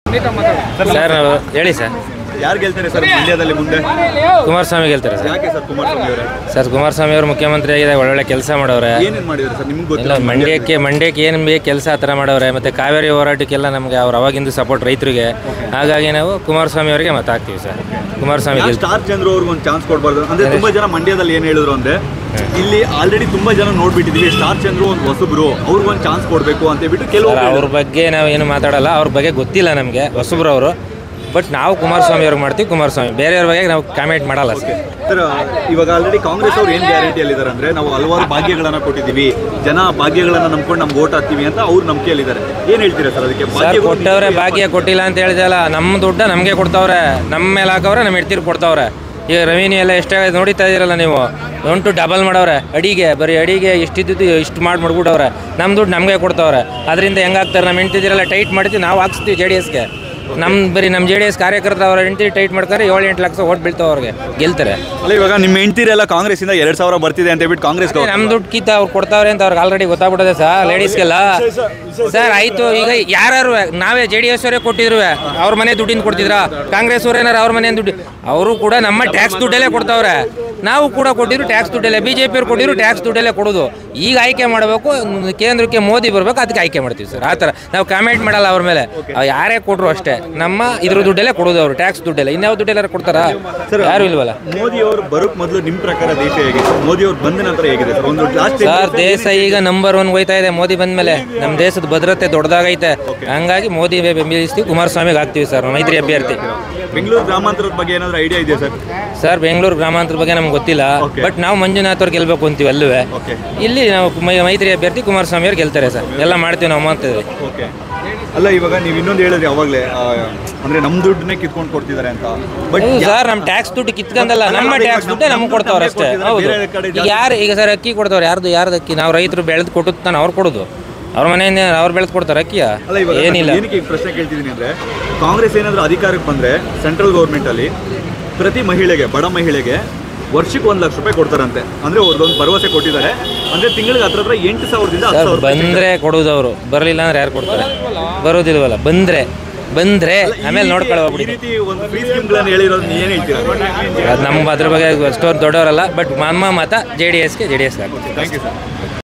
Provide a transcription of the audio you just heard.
Sir ನಾವು ಹೇಳಿ sir ಯಾರು ಗೆಲ್ತಾರೆ ಸರ್ ಮಂಡ್ಯದಲ್ಲಿ ಮುಂದೆ ಕುಮಾರಸ್ವಾಮಿ ಗೆಲ್ತಾರೆ ಸರ್ ಯಾಕೆ ಸರ್ ಕುಮಾರಸ್ವಾಮಿ ಅವರೇ ಸರ್ ಕುಮಾರಸ್ವಾಮಿ ಅವರು ಮುಖ್ಯಮಂತ್ರಿ ಆಗಿದೆ ಒಳ್ಳೊಳ್ಳೆ ಕೆಲಸ ಮಾಡವ್ರೆ ಏನೇನ್ ಮಾಡಿದ್ರು ಸರ್ ನಿಮ್ಗೆ ಇಲ್ಲ ಗೊತ್ತಿಲ್ಲ ಮಂಡ್ಯಕ್ಕೆ ಮಂಡ್ಯಕ್ಕೆ ಏನು ಬೇಕು ಕೆಲಸ ಆ ಥರ ಮಾಡವ್ರೆ ಮತ್ತು ಕಾವೇರಿ ಹೋರಾಟಕ್ಕೆಲ್ಲ ನಮಗೆ ಅವ್ರು ಅವಾಗಿಂದ ಸಪೋರ್ಟ್ ರೈತರಿಗೆ ಹಾಗಾಗಿ ನಾವು ಕುಮಾರಸ್ವಾಮಿ ಅವರಿಗೆ ಮತ ಹಾಕ್ತೀವಿ ಸರ್ ಕುಮಾರಸ್ವಾಮಿ ಗೆಲ್ತಾರೆ ಸ್ಟಾರ್ ಚಂದ್ರು ಅವ್ರಿಗೆ ಒಂದು ಚಾನ್ಸ್ ಕೊಡಬಾರ್ದು ಅಂದ್ರೆ ತುಂಬಾ ಜನ ಮಂಡ್ಯದಲ್ಲಿ ಏನ್ ಹೇಳಿದ್ರು ಅಂದ್ರೆ ಇಲ್ಲಿ ಆಲ್ರೆಡಿ ತುಂಬಾ ಜನ ನೋಡ್ಬಿಟ್ಟಿದೀವಿ ಸ್ಟಾರ್ ಚಂದ್ರು ಒಂದು ಹೊಸಬ್ರು ಅವ್ರಿಗೊಂದು ಚಾನ್ಸ್ ಕೊಡ್ಬೇಕು ಅಂತ ಹೇಳ್ಬಿಟ್ಟು ಕೆಲವು ಸರ್ ಅವ್ರ ಬಗ್ಗೆ ನಾವು ಏನು ಮಾತಾಡಲ್ಲ ಅವ್ರ ಬಗ್ಗೆ ಗೊತ್ತಿಲ್ಲ ನಮಗೆ ಹೊಸಬ್ರು ಅವರು ಬಟ್ ನಾವು ಕುಮಾರಸ್ವಾಮಿ ಅವ್ರಿಗೆ ಮಾಡ್ತೀವಿ ಕುಮಾರಸ್ವಾಮಿ ಬೇರೆಯವ್ರ ಬಗ್ಗೆ ನಾವು ಕಾಮೆಂಟ್ ಮಾಡಲ್ಲ ಸರ್ ಸರ್ ಇವಾಗ ಆಲ್ರೆಡಿ ಕಾಂಗ್ರೆಸ್ ಅವ್ರು ಏನ್ ಗ್ಯಾರಂಟಿಯಲ್ಲಿ ಇದಾರೆ ಅಂದ್ರೆ ನಾವು ಹಲವಾರು ಭಾಗ್ಯಗಳನ್ನ ಕೊಟ್ಟಿದೀವಿ ಜನ ಭಾಗ್ಯಗಳನ್ನ ನಂಬ್ಕೊಂಡು ನಮ್ಗೆ ಓಟ್ ಹಾಕ್ತೀವಿ ಅಂತ ಅವ್ರು ನಂಬಿಕೆಯಲ್ಲಿದ್ದಾರೆ ಏನ್ ಹೇಳ್ತೀರಾ ಸರ್ ಅದಕ್ಕೆ ಸರ್ ಭಾಗ್ಯಗಳು ಕೊಟ್ಟವ್ರೆ ಭಾಗ್ಯ ಕೊಟ್ಟಿಲ್ಲ ಅಂತ ಹೇಳಿದಲ್ಲ ನಮ್ಮ ದುಡ್ಡ ನಮಗೆ ಕೊಡ್ತಾವ್ರೆ ನಮ್ಮ ಮೇಲೆ ಹಾಕವ್ರೆ ನಮ್ಮ ಹೆಡ್ತೀರು ಕೊಡ್ತಾವ್ರೆ ಈಗ ರೆವಿನ್ಯೂ ಎಲ್ಲ ಎಷ್ಟೇ ನೋಡಿತಾ ಇದೀರಲ್ಲ ನೀವು ಒಂಟು ಡಬಲ್ ಮಾಡವ್ರೆ ಅಡಿಗೆ ಬರೀ ಅಡಿಗೆ ಇಷ್ಟಿದ್ದು ಇಷ್ಟು ಮಾಡಿ ಮಾಡ್ಬಿಟ್ಟವ್ರೆ ನಮ್ಮ ದುಡ್ಡು ನಮಗೆ ಕೊಡ್ತಾವ್ರೆ ಅದರಿಂದ ಹೆಂಗಾಗ್ತಾರೆ ನಮ್ಮ ಹೆಂಡ್ತಿದಿರೆಲ್ಲ ಟೈಟ್ ಮಾಡ್ತೀವಿ ನಾವು ಹಾಕ್ಸ್ತೀವಿ ಜೆ ಡಿ ಎಸ್ಗೆ ನಮ್ಮ ಬರೀ ನಮ್ಮ ಜೆ ಡಿ ಎಸ್ ಕಾರ್ಯಕರ್ತರ ಅವ್ರ ಹೆಂಡ್ತಿ ಟೈಟ್ ಮಾಡ್ತಾರೆ ಏಳು ಎಂಟು ಲಕ್ಷ ಓಟ್ ಬೀಳ್ತಾವೆ ಅವ್ರಿಗೆ ಗೆಲ್ತಾರೆ ಅಲ್ಲ ಇವಾಗ ನಿಮ್ಮ ಹೆಂಡ್ತಿರೆಲ್ಲ ಕಾಂಗ್ರೆಸ್ ಇಂದ ಎರಡ್ ಸಾವಿರ ಬರ್ತಿದೆ ಅಂತ ಹೇಳ್ಬಿಟ್ಟು ಕಾಂಗ್ರೆಸ್ ನಮ್ಮ ದುಡ್ಡು ಕಿತ್ತ ಅವ್ರು ಕೊಡ್ತಾವ್ರೆ ಅಂತ ಅವ್ರಿಗೆ ಆಲ್ರೆಡಿ ಗೊತ್ತಾಗ್ಬಿಟ್ಟದೆ ಸರ್ ಲೇಡೀಸ್ಗೆಲ್ಲ ಸರ್ ಆಯ್ತು ಈಗ ಯಾರು ನಾವೇ ಜೆ ಡಿ ಎಸ್ ಅವರೇ ಕೊಟ್ಟಿದ್ರು ಅವ್ರ ಮನೆ ದುಡ್ಡಿಂದ ಕೊಡ್ತಿದ್ರಾ ಕಾಂಗ್ರೆಸ್ ಅವ್ರು ಏನಾರು ಅವ್ರ ಮನೆ ದುಡ್ಡು ಅವರು ಕೂಡ ನಮ್ಮ ಟ್ಯಾಕ್ಸ್ ದುಡ್ಡಲ್ಲೇ ಕೊಡ್ತಾವ್ರೆ ನಾವು ಕೂಡ ಕೊಟ್ಟಿದ್ರು ಟ್ಯಾಕ್ಸ್ ದುಡ್ಡಲ್ಲೇ ಬಿ ಜೆ ಪಿ ಅವ್ರು ಕೊಟ್ಟಿದ್ರು ಟ್ಯಾಕ್ಸ್ ದುಡ್ಡಲ್ಲೇ ಕೊಡೋದು ಈಗ ಆಯ್ಕೆ ಮಾಡಬೇಕು ಕೇಂದ್ರಕ್ಕೆ ಮೋದಿ ಬರಬೇಕು ಅದಕ್ಕೆ ಆಯ್ಕೆ ಮಾಡ್ತೀವಿ ಸರ್ ಆ ಥರ ನಾವು ಕಾಮೆಂಟ್ ಮಾಡಲ್ಲ ಅವ್ರ ಮೇಲೆ ಅವ್ರು ಯಾರೇ ಕೊಟ್ಟರು ಅಷ್ಟೇ ನಮ್ಮ ಇದ್ರ ದುಡ್ಡಲ್ಲೇ ಕೊಡೋದು ಅವರು ಟ್ಯಾಕ್ಸ್ ದುಡ್ಡಲ್ಲೇ ಇನ್ಯಾವ ದುಡ್ಡೆಲ್ಲಾರು ಕೊಡ್ತಾರಾ ಯಾರು ಇಲ್ವಲ್ಲ ಮೋದಿ ಅವರು ಬರೋಕ್ ಮೊದಲು ನಿಮ್ ಪ್ರಕಾರ ದೇಶ ಹೇಗಿದೆ ಮೋದಿ ಅವ್ರು ಬಂದ ನಂತರ ಹೇಗಿದೆ ಸರ್ ಒಂದು ಲಾಸ್ಟ್ ಸರ್ ದೇಶ ಈಗ ನಂಬರ್ ಒನ್ ಹೋಯ್ತಾ ಇದೆ ಮೋದಿ ಬಂದ್ಮೇಲೆ ನಮ್ಮ ದೇಶದ ಭದ್ರತೆ ದೊಡ್ಡದಾಗೈತೆ ಹಂಗಾಗಿ ಮೋದಿ ಬೆಂಬಲಿಸ್ತೀವಿ ಕುಮಾರಸ್ವಾಮಿಗೆ ಹಾಕ್ತೀವಿ ಸರ್ ಮೈತ್ರಿ ಅಭ್ಯರ್ಥಿ ಬೆಂಗಳೂರು ಗ್ರಾಮಾಂತರದ ಬಗ್ಗೆ ಏನಾದ್ರು ಐಡಿಯಾ ಇದೆಯಾ ಸರ್ ಸರ್ ಬೆಂಗಳೂರು ಗ್ರಾಮಾಂತರ ಬಗ್ಗೆ ನಮ್ಗೆ ಗೊತ್ತಿಲ್ಲ Okay. ಬಟ್ ನಾವು ಮಂಜುನಾಥ್ ಅವ್ರು ಗೆಲ್ಬೇಕು ಅಂತೀವಿ ಅಲ್ಲೂ ಓಕೆ ಇಲ್ಲಿ ನಾವು ಮೈ- ಮೈತ್ರಿ ಅಭ್ಯರ್ಥಿ ಕುಮಾರಸ್ವಾಮಿ ಅವ್ರು ಗೆಲ್ತಾರೆ ಸರ್ ಎಲ್ಲ ಮಾಡ್ತೀವಿ ನಾವು ಮಾಡ್ತೀವಿ ಓಕೆ ಅಲ್ಲ ಇವಾಗ ನೀವು ಇನ್ನೊಂದು ಹೇಳಿದ್ರಿ ಅವಾಗಲೇ ಅಂದ್ರೆ ನಮ್ ದುಡ್ಡನ್ನೇ ಕಿತ್ಕೊಂಡು ಕೊಡ್ತಿದ್ದಾರೆ ಅಂತ ಬಟ್ ಹೌದು ಸರ್ ನಮ್ಮ ಟ್ಯಾಕ್ಸ್ ದುಡ್ಡು ಕಿತ್ಕಂದಲ್ಲ ನಮ್ಮ ಟ್ಯಾಕ್ಸ್ ದುಡ್ಡೇ ನಮ್ಗೆ ಕೊಡ್ತಾವ್ರೆ ಅಷ್ಟೇ ಹೌದು ಬೇರೆ ಕಡೆ ಈಗ ಯಾರು ಈಗ ಸರ್ ಅಕ್ಕಿ ಕೊಡ್ತಾವ್ರೆ ಯಾರ್ದು ಯಾರ್ದು ಅಕ್ಕಿ ನಾವು ರೈತರು ಬೆಳೆದು ಕೊಟ್ಟು ತಾನೆ ಅವ್ರು ಕೊಡೋದು ಅವ್ರ ಮನೆಯಿಂದ ಅವ್ರು ಬೆಳೆದು ಕೊಡ್ತಾರೆ ಅಕ್ಕಿಯ ಅಲ್ಲ ಇವಾಗ ಏನಿಲ್ಲ ಏನಕ್ಕೆ ಈ ಪ್ರಶ್ನೆ ಕೇಳ್ತಿದ್ದೀನಿ ಅಂದ್ರೆ ಕಾಂಗ್ರೆಸ್ ಏನಾದ್ರು ಅಧಿಕಾರಕ್ಕೆ ಬಂದ್ರೆ ಸೆಂಟ್ರಲ್ ಗೌರ್ಮೆಂಟ್ ಅಲ್ಲಿ ಪ್ರತಿ ಮಹಿಳೆಗೆ ಬಡ ಮಹಿಳೆಗೆ ವರ್ಷಕ್ಕೆ ಒಂದು ಲಕ್ಷ ರೂಪಾಯಿ ಕೊಡ್ತಾರಂತೆ ಅಂದ್ರೆ ಅವ್ರದ್ದೊಂದು ಭರವಸೆ ಕೊಟ್ಟಿದ್ದಾರೆ ಅಂದ್ರೆ ತಿಂಗಳಿಗೆ ಹತ್ರ ಹತ್ರ ಎಂಟು ಸಾವಿರದಿಂದ ಹತ್ತು ಸರ್ ಸಾವಿರ ರೂಪಾಯಿ ಬಂದ್ರೆ ಕೊಡೋದು ಅವರು ಬರಲಿಲ್ಲ ಅಂದ್ರೆ ಯಾರು ಕೊಡ್ತಾರೆ ಬರೋದಿಲ್ವಲ್ಲ ಬಂದ್ರೆ ಬಂದ್ರೆ ಆಮೇಲೆ ಈ ನೋಡ್ಕೊಳ್ಳೋಗ್ಬಿಡಿ ರೀತಿ ಒಂದು ಫ್ರೀ ಸ್ಕೀಮ್ಗಳನ್ನು ಹೇಳಿರೋದು ನೀವು ಏನು ಹೇಳ್ತೀರಾ ಅದು ನಮ್ಮ ಅದ್ರ ಬಗ್ಗೆ ಅಷ್ಟೊಂದು ದೊಡ್ಡವರಲ್ಲ ಬಟ್ ನಮ್ಮ ಮತ ಜೆ ಡಿ ಎಸ್ಗೆ ಜೆ ಡಿ ಎಸ್ಗೆ ಹಾಕ್ತೀವಿ ಥ್ಯಾಂಕ್ ಯು ಸರ್